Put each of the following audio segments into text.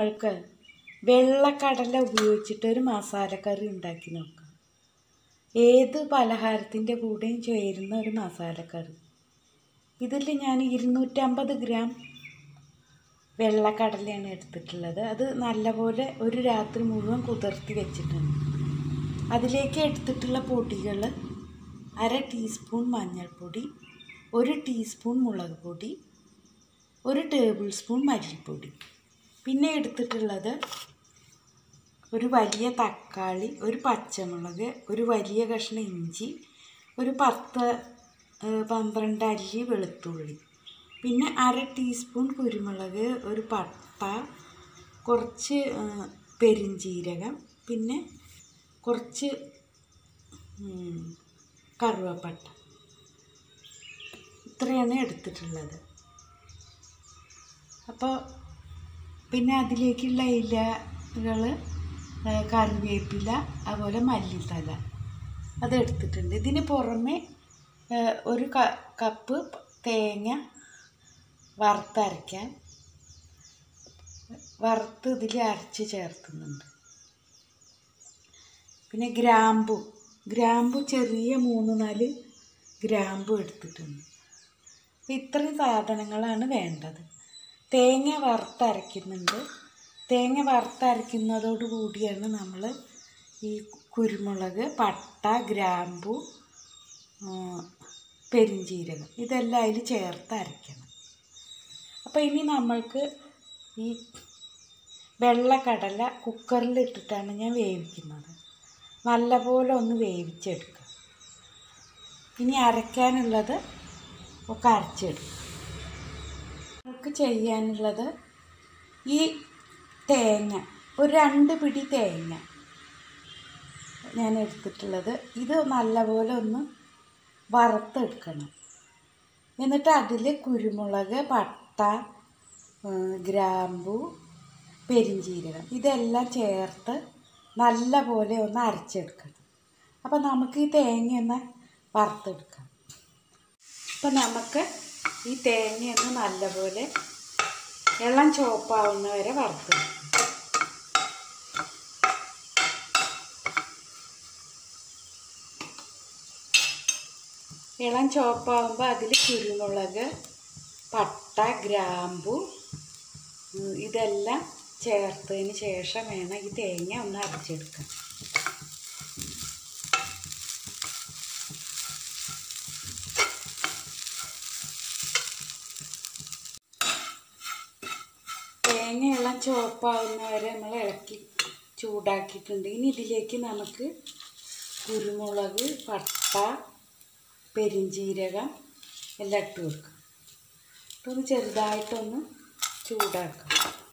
നമ്മൾക്ക് വെള്ളക്കടല ഉപയോഗിച്ചിട്ടൊരു മസാലക്കറി ഉണ്ടാക്കി നോക്കാം ഏത് പലഹാരത്തിൻ്റെ കൂടെയും ചേരുന്ന ഒരു മസാലക്കറി ഇതിൽ ഞാൻ ഇരുന്നൂറ്റമ്പത് ഗ്രാം വെള്ളക്കടലയാണ് എടുത്തിട്ടുള്ളത് അത് നല്ലപോലെ ഒരു രാത്രി മുഴുവൻ കുതിർത്തി വെച്ചിട്ടുണ്ട് അതിലേക്ക് എടുത്തിട്ടുള്ള പൊടികൾ അര ടീസ്പൂൺ മഞ്ഞൾപ്പൊടി ഒരു ടീസ്പൂൺ മുളക് പൊടി ഒരു ടേബിൾ സ്പൂൺ മല്ലിപ്പൊടി പിന്നെ എടുത്തിട്ടുള്ളത് ഒരു വലിയ തക്കാളി ഒരു പച്ചമുളക് ഒരു വലിയ കഷ്ണം ഇഞ്ചി ഒരു പത്ത് ഏഹ്, പന്ത്രണ്ട് അല്ലി വെളുത്തുള്ളി പിന്നെ അര ടീസ്പൂൺ കുരുമുളക് ഒരു പട്ട കുറച്ച് ഏഹ്, പെരിഞ്ജീരകം പിന്നെ കുറച്ച് ഉം, കറുവപ്പട്ട ഇത്രയാണ് എടുത്തിട്ടുള്ളത് അപ്പോൾ പിന്നെ അതിലേക്കുള്ള ഇലകൾ കറിവേപ്പില അതുപോലെ മല്ലിത്തല അത് എടുത്തിട്ടുണ്ട് ഇതിന് പുറമെ ഏ, ഒരു ക- കപ്പ് തേങ്ങ വറുത്തരയ്ക്കാൻ വറുത്ത് ഇതിൽ അരച്ച് ചേർക്കുന്നുണ്ട് പിന്നെ ഗ്രാമ്പു ഗ്രാമ്പു ചെറിയ മൂന്ന് നാല് ഗ്രാമ്പു എടുത്തിട്ടുണ്ട് അപ്പം ഇത്രയും സാധനങ്ങളാണ് വേണ്ടത് തേങ്ങ വറുത്തരയ്ക്കുന്നുണ്ട് തേങ്ങ വറുത്തരയ്ക്കുന്നതോട് കൂടിയാണ് നമ്മൾ ഈ കുരുമുളക് പട്ട ഗ്രാമ്പു ആ, പെരിഞ്ജീരകം ഇതെല്ലാം അതിൽ ചേർത്ത് അരയ്ക്കണം അപ്പോൾ ഇനി നമ്മൾക്ക് ഈ വെള്ളക്കടല കുക്കറിൽ ഇട്ടിട്ടാണ് ഞാൻ വേവിക്കുന്നത് നല്ലപോലെ ഒന്ന് വേവിച്ചെടുക്കുക ഇനി അരയ്ക്കാനുള്ളത് ഒക്കെ അരച്ചെടുക്കുക നമുക്ക് ചെയ്യാനുള്ളത് ഈ തേങ്ങ ഒരു രണ്ട് പിടി തേങ്ങ ഞാൻ എടുത്തിട്ടുള്ളത് ഇത് നല്ലപോലെ ഒന്ന് വറുത്തെടുക്കണം എന്നിട്ട് അതിൽ കുരുമുളക് പട്ട ഏഹ്, ഗ്രാമ്പു പെരിഞ്ജീരകം ഇതെല്ലാം ചേർത്ത് നല്ലപോലെ ഒന്ന് അരച്ചെടുക്കണം അപ്പോൾ നമുക്ക് ഈ തേങ്ങ ഒന്ന് വറുത്തെടുക്കാം അപ്പം നമുക്ക് ഈ തേങ്ങയൊന്ന് നല്ലപോലെ ഇളം ചുവപ്പാവുന്ന വരെ വറുത്തെടുക്കാം ഇളം ചുവപ്പാകുമ്പോൾ അതിൽ കുരുമുളക് പട്ട ഗ്രാമ്പു ഉം, ഇതെല്ലാം ചേർത്തതിന് ശേഷം വേണം ഈ തേങ്ങ ഒന്ന് അരച്ചെടുക്കാൻ തേങ്ങ ഇളം ചുവപ്പാവുന്ന വരെ നമ്മൾ ഇളക്കി ചൂടാക്കിയിട്ടുണ്ട് ഇനി ഇതിലേക്ക് നമുക്ക് കുരുമുളക് പട്ട പെരിഞ്ജീരകം എല്ലാം ഇട്ട് കൊടുക്കാം ഇട്ടൊന്ന് ചെറുതായിട്ടൊന്ന് ചൂടാക്കാം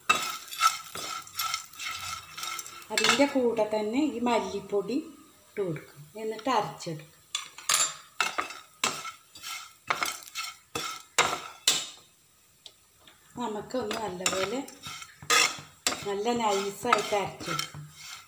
അതിൻ്റെ കൂടെ തന്നെ ഈ മല്ലിപ്പൊടി ഇട്ട് കൊടുക്കും എന്നിട്ട് അരച്ചെടുക്കും നമുക്കൊന്ന് നല്ലപോലെ നല്ല നൈസായിട്ട് അരച്ചെടുക്കാം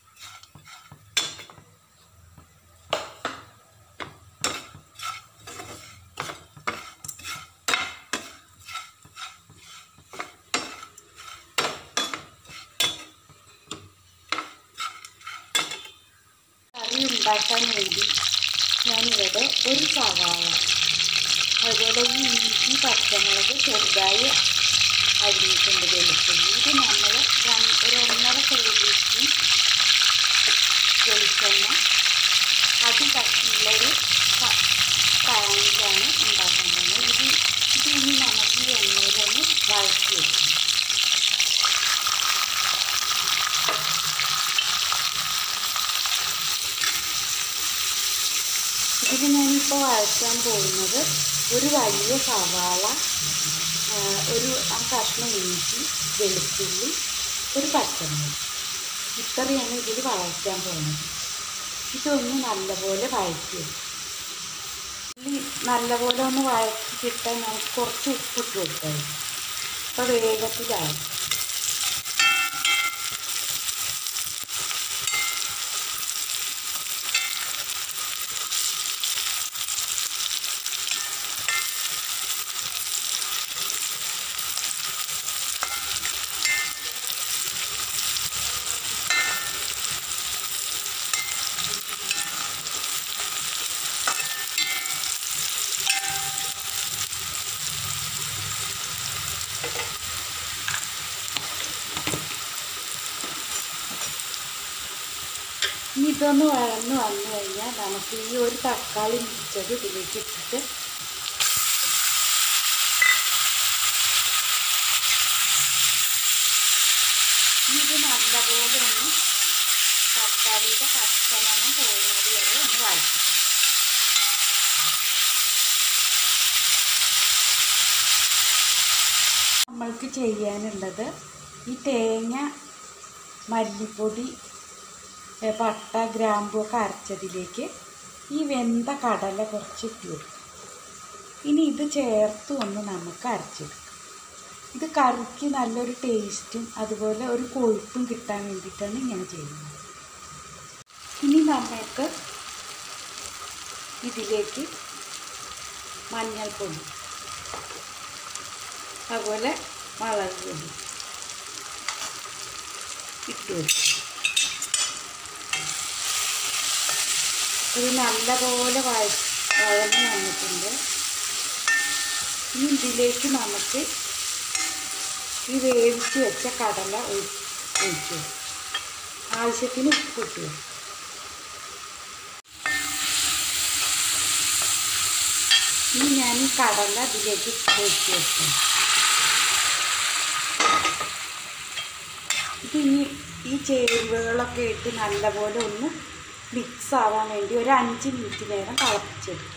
കറി ഉണ്ടാക്കാൻ വേണ്ടി ഞാനിവിടെ ഒരു സവാള അതുപോലെ ഈ ഇഞ്ചി പച്ചമുളക് ചെറുതായി അരിഞ്ഞിട്ടുണ്ട് വെളുത്തുള്ളി ഇത് നമ്മൾ ഒരു ഒന്നര ടേബിൾ സ്പൂൺ വെളിച്ചെണ്ണ അതി കട്ടിയുള്ളൊരു പാനിലാണ് ഉണ്ടാക്കാൻ പോകുന്നത് ഇത് ഇത് ഇനി നമുക്ക് ഈ എണ്ണയിലൊന്ന് വഴറ്റി വെക്കണം ഇതിൽ ഞാനിപ്പോൾ വഴറ്റാൻ പോകുന്നത് ഒരു വലിയ സവാള ആ, ഒരു ആ കഷ്ണം ഇഞ്ചി വെളുത്തുള്ളി ഒരു പച്ചമുളക് ഇത്രയാണ് ഇതിൽ വഴറ്റാൻ പോകുന്നത് ഇതൊന്ന് നല്ലപോലെ വഴറ്റി വെക്കും. ഉള്ളി നല്ലപോലെ ഒന്ന് വഴറ്റി കിട്ടാൻ നമുക്ക് കുറച്ച് ഉപ്പിട്ട് കൊടുക്കാം അപ്പോൾ വേഗത്തിലായി ഇതൊന്ന് വഴന്ന് വന്നു കഴിഞ്ഞാൽ നമുക്ക് ഈ ഒരു തക്കാളി മുറിച്ചത് ഇതിലേക്ക് ഇട്ടിട്ട് ഇത് നല്ലപോലെ ഒന്ന് തക്കാളിയുടെ പച്ചമണം പോകുന്നത് വരെ ഒന്ന് വഴറ്റിക്കും നമ്മൾക്ക് ചെയ്യാനുള്ളത് ഈ തേങ്ങ മല്ലിപ്പൊടി ഏ, പട്ട ഗ്രാമ്പു ഒക്കെ അരച്ചതിലേക്ക് ഈ വെന്ത കടല കുറച്ച് ഇട്ട് കൊടുക്കും ഇനി ഇത് ചേർത്ത് ഒന്ന് നമുക്ക് അരച്ചെടുക്കാം ഇത് കറിക്ക് നല്ലൊരു ടേസ്റ്റും അതുപോലെ ഒരു കൊഴുപ്പും കിട്ടാൻ വേണ്ടിയിട്ടാണ് ഇങ്ങനെ ചെയ്യുന്നത് ഇനി നമുക്ക് ഇതിലേക്ക് മഞ്ഞൾപ്പൊടി അതുപോലെ മുളക് പൊടി ഇട്ട് വെക്കും ഇത് നല്ലപോലെ വഴ വഴന്ന് വന്നിട്ടുണ്ട് ഇനി ഇതിലേക്ക് നമുക്ക് ഈ വേവിച്ച് വെച്ച കടല ഒഴി- ഒഴിച്ച് വെക്കും. ആവശ്യത്തിന് ഉപ്പ് ഇട്ട് വെക്കും. ഇനി ഞാൻ ഈ കടല ഇതിലേക്ക് ഒഴിച്ച് വെക്കും ഇത് ഇനി ഈ ചേരുവകളൊക്കെ ഇട്ട് നല്ലപോലെ ഒന്ന് മിക്സ് ആവാൻ വേണ്ടി ഒരു അഞ്ച് മിനിറ്റ് നേരം തിളപ്പിച്ചെടുക്കും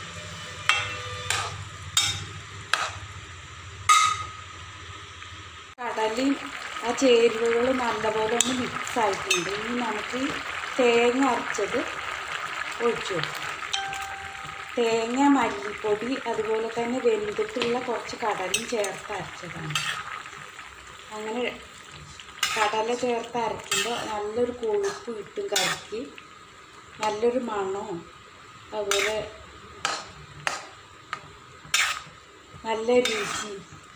കടലയും ആ ചേരുവകൾ നല്ലപോലെ ഒന്ന് മിക്സ് ആയിട്ടുണ്ട് ഇനി നമുക്ക് ഈ തേങ്ങ അരച്ചത് ഒഴിച്ചു കൊടുക്കാം തേങ്ങ മല്ലിപ്പൊടി അതുപോലെ തന്നെ വെന്തിട്ടുള്ള കുറച്ച് കടലും ചേർത്ത് അരച്ചതാണ് അങ്ങനെ കടല ചേർത്ത് അരയ്ക്കുമ്പോൾ നല്ലൊരു കൊഴുപ്പ് കിട്ടും കറിക്ക് നല്ലൊരു മണവും അതുപോലെ നല്ല രുചി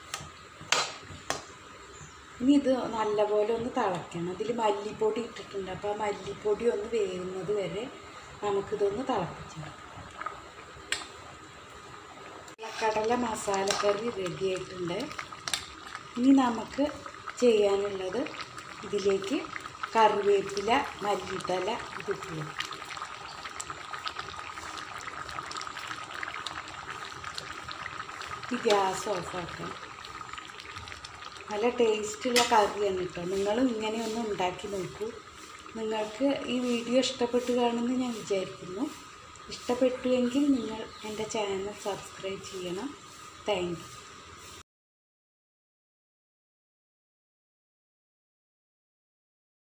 ഇനി ഇത് നല്ലപോലെ ഒന്ന് തിളയ്ക്കണം അതിൽ മല്ലിപ്പൊടി ഇട്ടിട്ടുണ്ട് അപ്പോൾ ആ മല്ലിപ്പൊടി ഒന്ന് വേവുന്നത് വരെ നമുക്കിതൊന്ന് തിളപ്പിച്ചെടുക്കാം കടല മസാലക്കറി റെഡി ആയിട്ടുണ്ട് ഇനി നമുക്ക് ചെയ്യാനുള്ളത് ഇതിലേക്ക് കറിവേപ്പില മല്ലിത്തല ഇതിട്ട് കൊടുക്കും. ഈ ഗ്യാസ് ഓഫാക്കാം നല്ല ടേസ്റ്റുള്ള കറിയാണ് കേട്ടോ നിങ്ങളും ഇങ്ങനെ ഒന്ന് ഉണ്ടാക്കി നോക്കൂ നിങ്ങൾക്ക് ഈ വീഡിയോ ഇഷ്ടപ്പെട്ട് കാണുമെന്ന് ഞാൻ വിചാരിക്കുന്നു ഇഷ്ടപ്പെട്ടുവെങ്കിൽ നിങ്ങൾ എൻ്റെ ചാനൽ സബ്സ്ക്രൈബ് ചെയ്യണം താങ്ക് യു